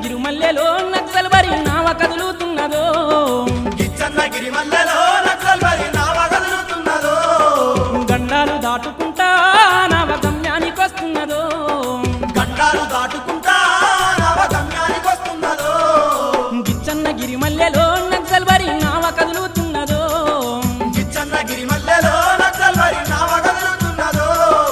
గిరుమల్లెలో నక్సల్ బరి నావ కదులుతున్నదో గిచ్చన్నగిరి మల్లెలో నక్సల్ బరి నావ కదులుతున్నదో గండాలు దాటుకుంటా నావ గమ్యానికొస్తున్నదో గండాలు దాటుకుంటా నవ గమ్యానికి వస్తున్నదో గిచ్చన్న గిరిమల్లెలో నక్సల్ బరి నావ కదులుతున్నదో గిచ్చన్నగిరి మల్లెలో నక్సల్ బరి నావ కదులుతున్నదో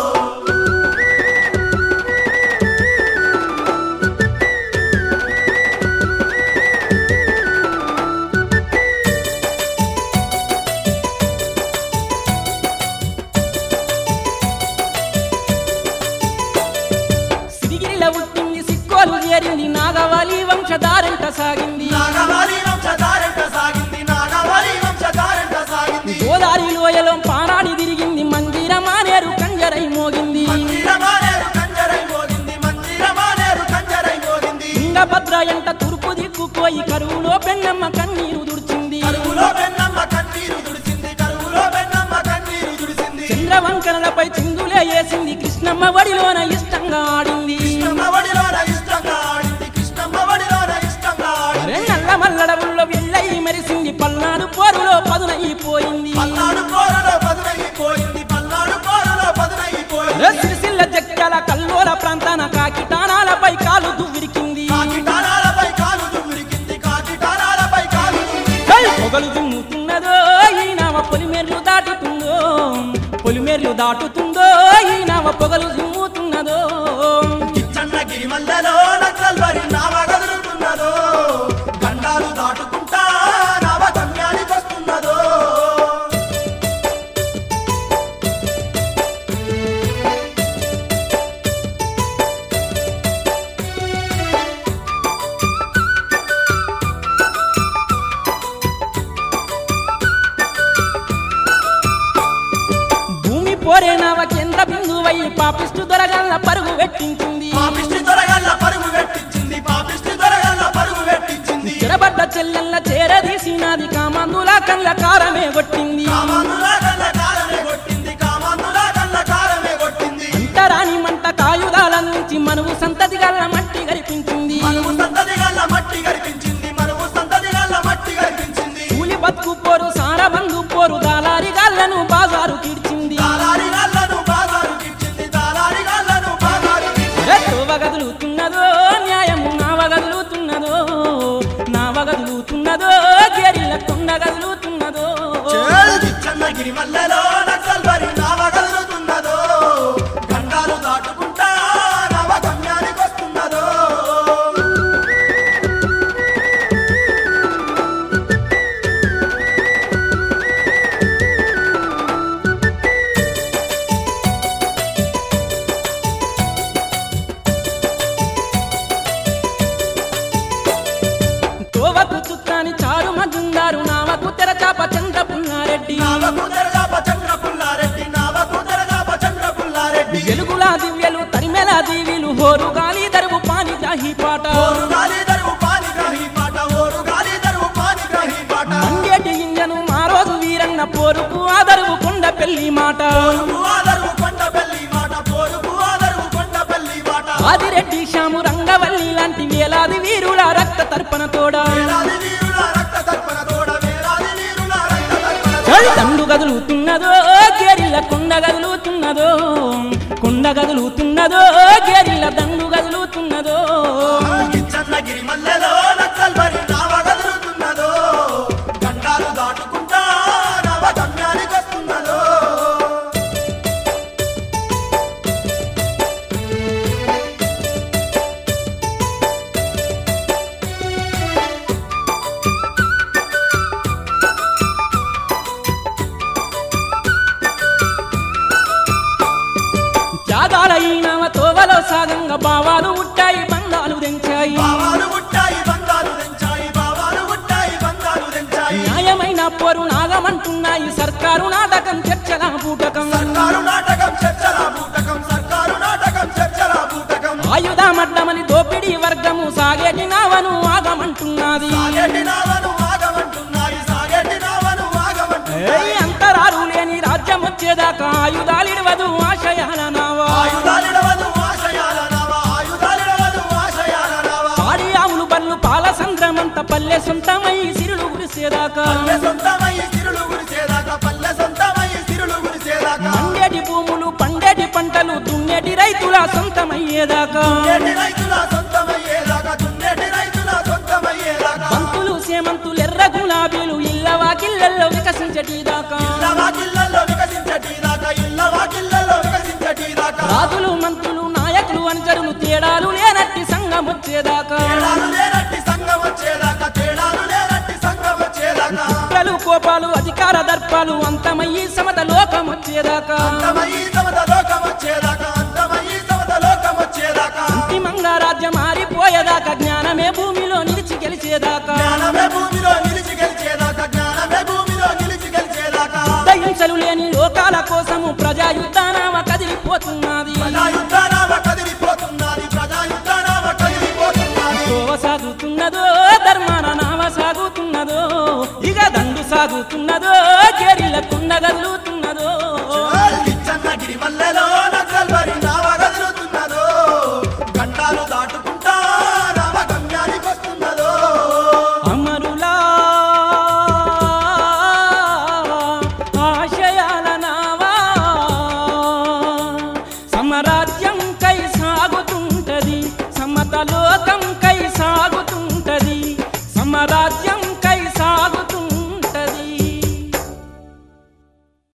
సిరిగిరిల పుట్టింది సిక్కోలు చేరింది నాగవాలి వంశధారంట సాగింది నాగవాలి వంశధారంట సాగింది నాగవాలి వంశధారంట సాగింది గోదారి లోయలో పానాడి తిరిగింది మందిర మానేరు కంజరై మోగింది మందిరమానేరు కంజరై మోగింది మందిరమానేరు కంజరై మోగింది తుంగభద్ర ఎంట తూర్పు దిక్కుపోయి కరువులో పెన్నమ్మ కన్నీరు దుడిచింది కరువులో పెన్నమ్మ కన్నీరు దుడిసింది కరువులో పెన్నమ్మ కన్నీరు దుడిసింది చంద్రవంకనలపై చిందులే వేసింది కృష్ణమ్మ వడిలోన ఇష్టంగా ఆడింది కృష్ణమ్మ వడిలోన ఇష్టంగా ఆడింది కృష్ణమ్మ వడిలోన ఇష్టంగా ఆడింది అరే నల్ల మల్లడవుల్లో వెళ్ళై మెరిసింది పల్నాడు పోరులో పదునైపోయింది పల్నాడు పోరులో పదునైపోయింది పల్నాడు పోరులో పదునైపోయింది అరే సిరిసిల్ల జక్కల కల్లోల ప్రాంతాన కాకిటానాలపై కాలు దువ్విరికింది కాకిటారాలపై కాలు దుమ్మిరికింది కాకిటారాలపై కాలు దుమ్మిరికింది. హై! పొగలు దుమ్ముతున్నదో ఈ నావ పొలిమేర్లు దాటుతుందో పొలిమేర్లు దాటుతుందో ఈ నావ పొగలు దుమ్ముతున్నదో కిచ్చన్నగిరి మల్లెలో నక్సల్ బరి నావ కదులుతున్నదో గండాలు దాటుకుంటా నవ గమ్యానికి వస్తున్నదో భూమి పోరే నావ కేంద్ర బిందువై పాపిస్తు దొరగల్ల పరుగు పెట్టించింది పాపిష్టి దొరగల్ల పరుగు పెట్టించింది పాపిష్టి దొరగల్ల పరుగు పెట్టించింది చెరబడ్డ చెల్లెల్ల చేరదీసినది కామందుల కళ్ళ కారమే కొట్టింది కామాంధులా కళ్ళ కారమే కొట్టింది కామాంధులా కళ్ళ కారమే కొట్టింది అంటరాని మంట కాయుధాల నుంచి మనువు సంతతి గల్ల మట్టి గరిపించింది మనువు సంతతి గల్ల మట్టి కనిపించింది మనువు సంతతి గల్ల మట్టి కనిపించింది కూలి బతుకు పోరు సారబందు పోరు దాలారి గాళ్ళను బాజారు కీడ్చింది దాలారి గల్లను బాగారు కిచ్చింది దాలారి గల్లను బాగారు కిచ్చింది. తోవ గదులుతున్నదో న్యాయము నావ గదులుతున్నదో నావ గదులుతున్నదో గేరిల్ల కొండ గదులుతున్నదో గిచ్చన్నగిరి మల్లెలో నక్సల్ బరి నావ కదులుతున్నదో గండాలు దాటుకుంటా నవ గమ్యానికి వస్తున్నదో తోవకు చుక్కాని చారు మజుందారు నావకు తెరచాప చంద్ర పుల్లారెడ్డి నావకు తెరగాప చంద్ర పుల్లారెడ్డి నావకు తెరగాప చంద్ర పుల్లారెడ్డి వెలుగులా దివ్యలు తరిమెల దీవిలు హోరు గాలి దరువు పాని జాహి పాట ఓరు గాలి దరువు పాని గ్రహి పాట ఓరు గాలి దరువు పాని గ్రహి పాట మంగేటి ఇంజను మా రోజు వీరన్న పోరుకు ఆదరువు కొండ పెళ్లి మాట పోరుకు ఆదరువు కొండ పెళ్లి మాట పోరుకు ఆదరువు కొండ పెళ్లి మాట ఆదిరెడ్డి శ్యాము రంగవల్లి లాంటి వేలాది వీరుల రక్త తర్పణ తోడ వేలాది వీరుల రక్త తర్పణ తోడ వేలాది వీరుల రక్త తర్పణ దండు గదులుతున్నదో గేరిల్ల కొండ గదులుతున్నదో కొండ గదులుతున్నదో గేరిల్ల దండు గదులుతున్నదో గిచ్చన్నగిరి మల్లెలో నక్సల్ బరి నావ కదులుతున్నదో గండాలు దాటుకుంటా నవ గమ్యానికి వస్తున్నదో త్యాగాలైనవ తోవలో సాగంగా భావాలు ఉట్టాయి బంధాలు తెంచాయి బావాలు ఉంటాయి బంగారు తెంచాయి బావాలు ఉంటాయి బంగారు తెంచాయి న్యాయమైన పోరు నాగమంటున్నాయి సర్కారు నాటకం చర్చల పూటకం సర్కారు నాటకం చర్చల బూటకం సర్కారు నాటకం చర్చల బూటకం ఆయుధమడ్డమని దోపిడీ వర్గము సాగేటి నావను ఆగమంటున్నది సాగేటి నావను ఆగమంటున్నాయి సాగేటి నావను ఆగమంటున్నాయి ఏయ్ అంతరాలు లేని రాజ్యం వచ్చేదాకా ఆయుధాలిడవదు ఆశయాల నావా ఆయుధాలిడవదు ఆశయాల నావ ఆయుధాలిడవదు ఆశయాల నావ పాడి ఆవులు వచ్చేదాకా పల్లె సొంతమయ్యి సిరులు గురిసేదాకా పల్లె సొంతమయ్యి సిరులు గురిసేదాకా మండేటి భూములు పండేటి పంటలు దున్నేటి రైతుల సొంతమయ్యేదాకా దున్నేటి రైతుల సొంతమయ్యేదాకా దున్నేటి రైతుల సొంతమయ్యేదాకా బంతులు సేమంతులు ఎర్ర గులాబీలు ఇళ్ళ వాకిళ్ళల్లో వికసించటిదాకా ఇళ్ళ వాకిళ్ళల్లో వికసించటీదాకా ఇళ్ళ వాకిళ్ళల్లో వికసించటీదాకా రాజులు మంత్రులు నాయకులు అనుచరులు తేడాలు లేనట్టి సంఘం వచ్చేదాకా తేడాలు లేనట్టి సంఘం వచ్చేదాకా తేడాలు లేనట్టి సంఘం వచ్చేదాకా కుట్రలు కోపాలు అధికార దర్పాలు అంతమయ్యి సమత లోకం వచ్చేదాకా అంతమయ్యి సమత లోకం వచ్చేదాకా అంతమయ్యి సమత లోకం వచ్చేదాకా అంతిమంగా రాజ్యం మారిపోయేదాకా జ్ఞానమే భూమిలో నిలిచి గెలిచేదాకా జ్ఞానమే భూమిలో నిలిచి గెలిచేదాకా జ్ఞానమే భూమిలో నిలిచి గెలిచేదాకా దహించలు లేని లోకాల కోసము ప్రజాయుద్ధానామ కదిలిపోతున్నది ప్రజాయుద్ధానామ కదిలిపోతున్నది ప్రజాయుద్ధానామ కదిలిపోతున్నది గోవ సాగుతున్నదో ధర్మాన నామ సాగుతున్నదో ఇక దండు సాగుతున్నదో కేరిల కుండ గదులు